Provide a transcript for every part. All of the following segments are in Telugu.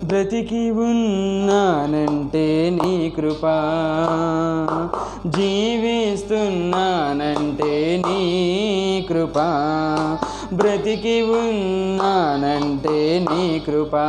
బ్రతికి ఉన్నానంటే నీ కృపా జీవిస్తున్నానంటే నీ కృపా బ్రతికి ఉన్నానంటే నీ కృపా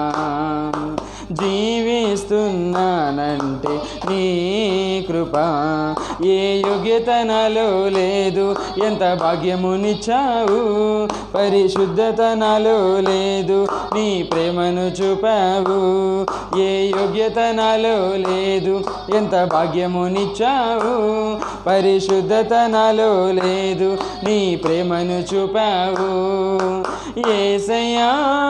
జీవిస్తున్నానంటే నీ కృపా ఏ యోగ్యత నాలో లేదు ఎంత భాగ్యమునిచ్చావు పరిశుద్ధత నాలో లేదు నీ ప్రేమను చూపావు ఏ యోగ్యత నాలో లేదు ఎంత భాగ్యమునిచ్చావు పరిశుద్ధత నాలో లేదు నీ ప్రేమను చూపావు ఏసయ్యా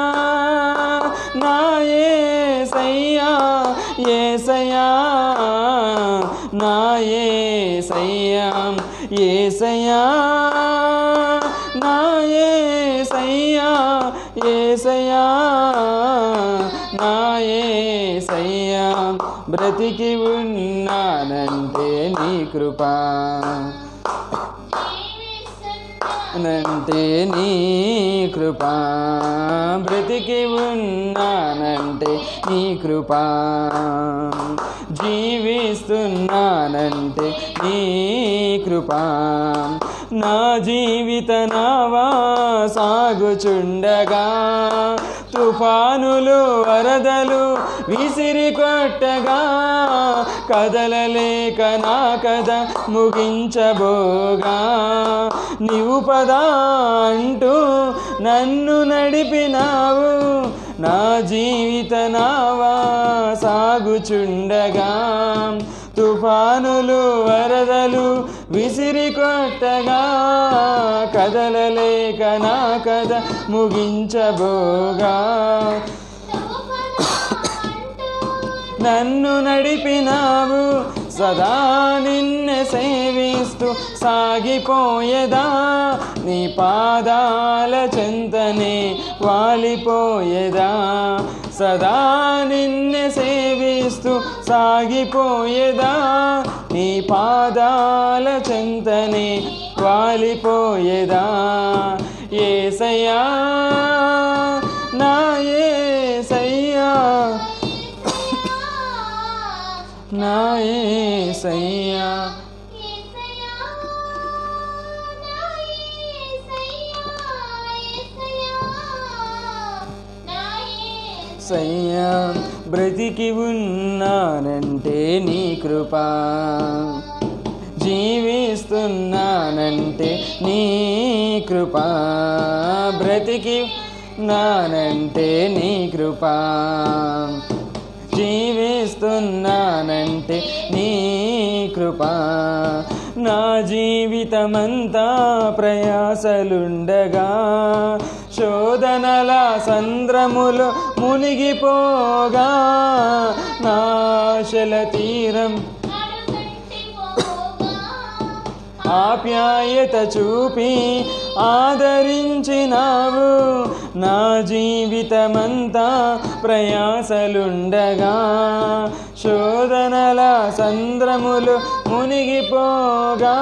నా ఏసయ్యా ఏసయ్యా నా ఏసయ్యా ఏసయ్యా నా ఏసయ్యా ఏసయ్యా నా ఏసయ్యా బ్రతికి ఉన్నానంటే నీ కృపా నంటే నీ కృపా బ్రతికి ఉన్నానంటే నీ కృపా జీవిస్తున్నానంటే నీ కృపా నా జీవిత నావా సాగుచుండగా తుఫానులు వరదలు విసిరి కొట్టగా కదలలేక నా కథ ముగించబోగా నీవు పదా అంటూ నన్ను నడిపినావు నా జీవిత నావా సాగుచుండగా తుఫానులు వరదలు విసిరి కొట్టగా కదలలేక నా కథ ముగించబోగా నన్ను నడిపినావు సదా నిన్నే సేవిస్తూ సాగిపోయేదా నీ పాదాల చెంతనే వాలిపోయేదా సదా నిన్నే సేవిస్తూ సాగిపోయేదా నీ పాదాల చెంతనే వాలిపోయేదా ఏసయ్యా నా ఏసయ్యా నా ఏసయ్యా సయ్యా బ్రతికి ఉన్నానంటే నీ కృపా జీవిస్తున్నానంటే నీ కృపా బ్రతికి నానంటే నీ కృపా జీవిస్తున్నానంటే నీ కృపా నా జీవితమంతా ప్రయాసలుండగా శోధనల సంద్రములు మునిగిపోగా నాశల తీరం ఆప్యాయత చూపి ఆదరించినావు నా జీవితమంతా ప్రయాసలుండగా శోధనల సంద్రములు మునిగిపోగా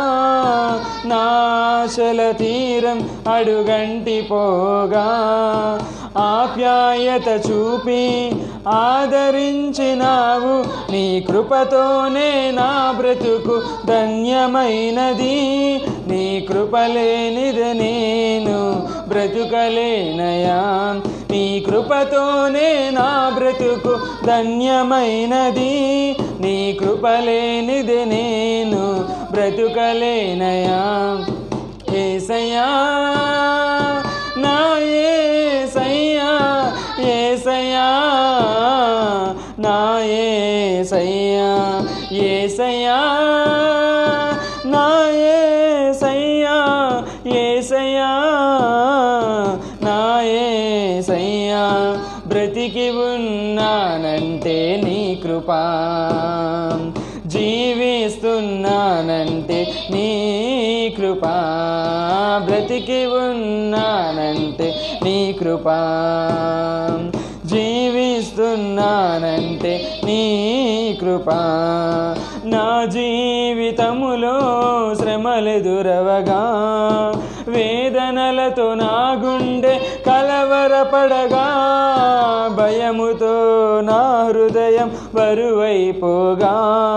నాశల తీరం అడుగంటిపోగా ఆప్యాయత చూపి ఆదరించినావు నీ కృపతోనే నా బ్రతుకు ధన్యమైనది నీ కృపలేనిది నేను బ్రతుకలేనయా నీ కృపతోనే నా బ్రతుకు ధన్యమైనది నీ కృపలేనిది నేను బ్రతుకలేనయా ఏసయ్యా నా ఏసయ్యా ఏసయ్యా నా ఏసయ్యా ఏసయ్యా నా ఏసయ్యా ఏసయ్యా నా ఏసయ్యా బ్రతికి ఉన్నానంటే నీ కృపా జీవిస్తున్నానంటే నీ కృపా బ్రతికి ఉన్నానంటే నీ కృపా జీవిస్తున్నానంటే నీ కృపా నా జీవితములో శ్రమలెదురవగా వేదనలతో నా గుండె కలవర కలవరపడగా భయముతో నా హృదయం బరువైపోగా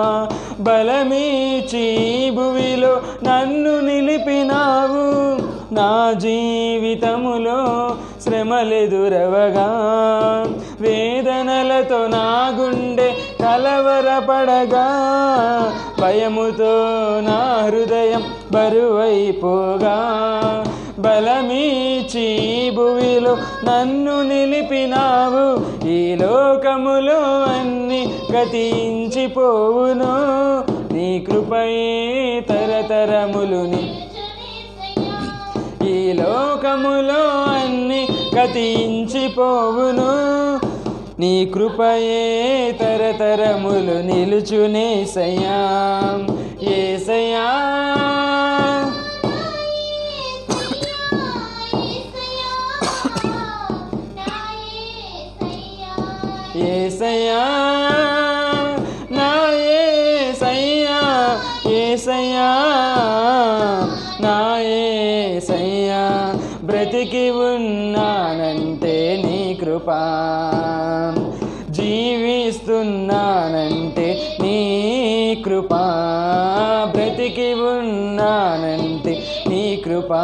బలమీచి భువిలో నన్ను నిలిపినావు నా జీవితములో శ్రమలెదురవగా వేదనలతో నా గుండె కలవరపడగా భయముతో నా హృదయం బరువైపోగా బలమీచి భువిలో నన్ను నిలిపినావు ఈ లోకములో అన్ని గతించిపోవును నీ కృపయే తరతరములు ని ఈ లోకములో అన్ని గతించిపోవును నీ కృపయే తరతరములు నిలుచునే సయా ఏసయా ఏసయా నా ఏసయ్యా ఏసయ్యా నా ఏసయ్యా బ్రతికి ఉన్నానంటే నీ కృపా జీవిస్తున్నానంటే నీ కృపా బ్రతికి ఉన్నానంటే నీ కృపా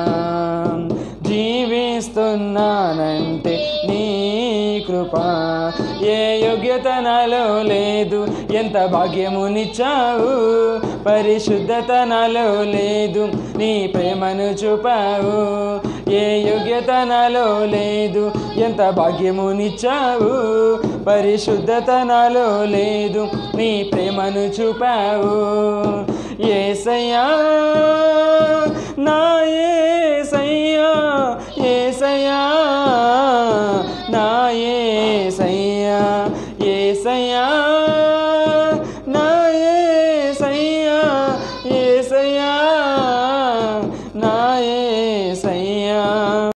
జీవిస్తున్నానంటే నీ కృపా ఏ యోగ్యత నాలో లేదు ఎంత భాగ్యమునిచ్చావు పరిశుద్ధత నాలో లేదు నీ ప్రేమను చూపావు ఏ యోగ్యత నాలో లేదు ఎంత భాగ్యమునిచ్చావు పరిశుద్ధత నాలో లేదు నీ ప్రేమను చూపావు ఏసయ్యా నా ఏసయ్యా ఏసయ్యా నా ఏసయ్యా ఏసయ్యా